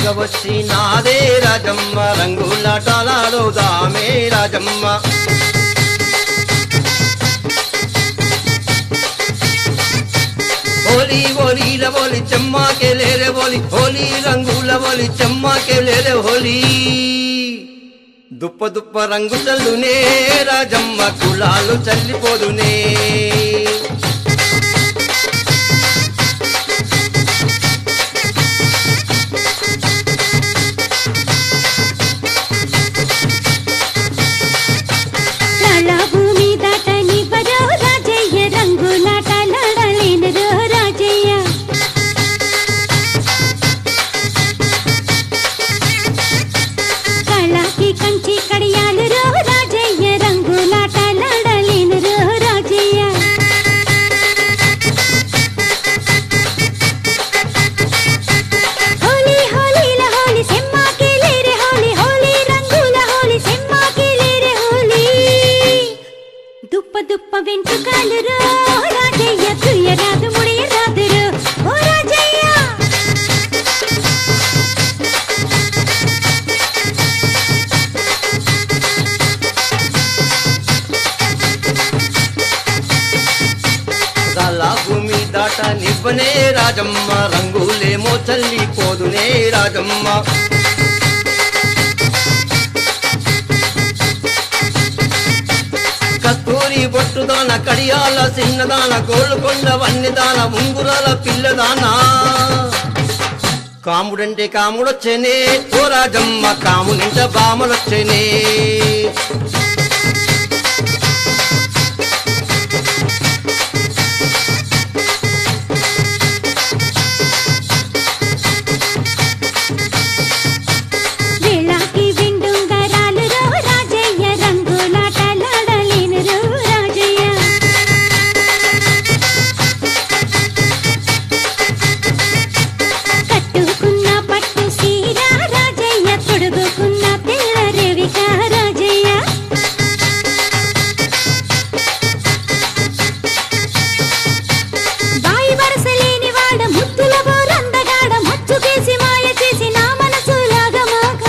పండగ వచ్చి నాదే రాజమ్మ రంగులాటలాడుదామే రాజమ్మ హోలీ హోలీల హోలీ చెమ్మాకే లేరే హోలీ హోలీ రంగుల హోలీ చెమ్మాకే లేరే హోలీ దుప్ప దుప్ప రంగు చల్లునే రాజమ్మ కులాలు చల్లిపోదునే రాళ్ళ భూమి దాటని బరో రాజయ్య రంగులాట లాడలేనరో రాజయ్య కళకి కంచి కడియాలు రో రాజయ్య రంగులాట లాడలేనరో రాజయ్య హోలీ హోలీల హోలీ సెమ్మాకి లేరే హోలీ హోలీ రంగుల హోలీ సెమ్మాకి లేరే హోలీ దుప్ప దుప్ప వెంట్రుకాలు రో రాజయ్య తుయ్య రాదు ముడియ రాదురు ఓ రాజయ్య చాలా భూమి దాట నివ్వనే రాజమ్మ రంగులేమో చల్లిపోదునే రాజమ్మ కస్తూరి బొట్టుదాన కడియాల చిన్నదాన గోల్కొండ వన్నిదాన ఉంగురాల పిల్లదానా కాముడంటే కాముడొచ్చేనే ఓ రాజమ్మ కామునింట బామలొచ్చేనే వేళాకి వెండుంగరాలు రో రాజయ్య రంగులాట లాడలేను రో రాజయ్య కట్టుకున్న పట్టు సీర రాజయ్య తొడుగుకున్న తెల్ల రేవిక రాజయ్య బాయి వరస లేని వాడ ముద్దుల బోరందగాడ మచ్చుకేసి మాయ చేసి నా మనసు లాగమాగా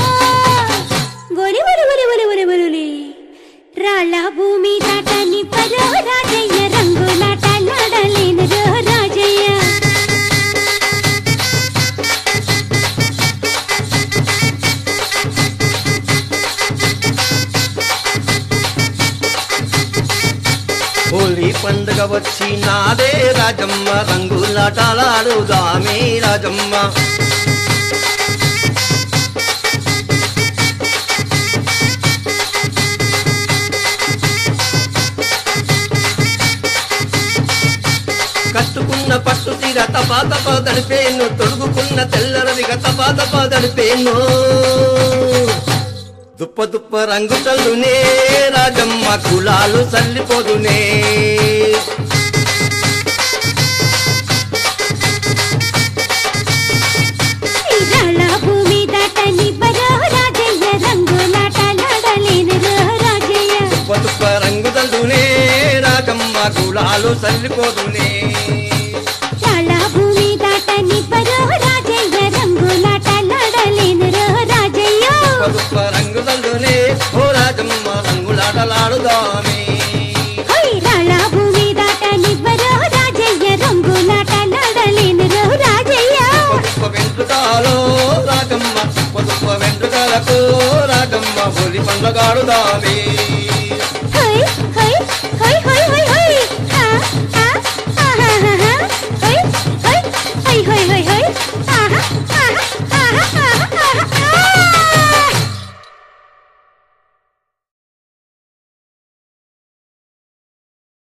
ఒలి ఒలి ఒలి ఒలి ఒలి ఒలి రాళ్ళ భూమి దాటని పరో రాజయ్య రంగులాట లాడలేను రో రాజయ్య హోలీ పండుగ వచ్చి నాదే రాజమ్మ రంగులాటలాడుదామే రాజమ్మ కట్టుకున్న పట్టు తీర తపా తపా దడిపేను తొడుగుకున్న తెల్లరవిగ తపా తపా దడిపేను దుప్ప దుప్ప రంగు చల్లునే రాజమ్మ కులాలు చల్లిపోదునే రాళ్ళ భూమి దాటని పరో రాజయ్య రంగులాట లాడలేను రో రాజయ్య దుప్ప దుప్ప రంగు చల్లునే రాజమ్మ కులాలు చల్లిపోదునే చాలా భూమి దాటని పరో రాజయ్య రంగులాట లాడలేను రో రాజయ్య దుప్ప దుప్ప రంగు చల్లునే ఓ రాజమ్మ రంగులాటలాడుదామే హోయ్ రాళ్ళ భూమి దాటని పరో రాజయ్య రంగులాట లాడలేను రో రాజయ్య దుప్ప వెంట్రుకాలో రాజమ్మ దుప్ప దుప్ప వెంట్రుకాలకు రాజమ్మ హోలీ పండుగాడుదామే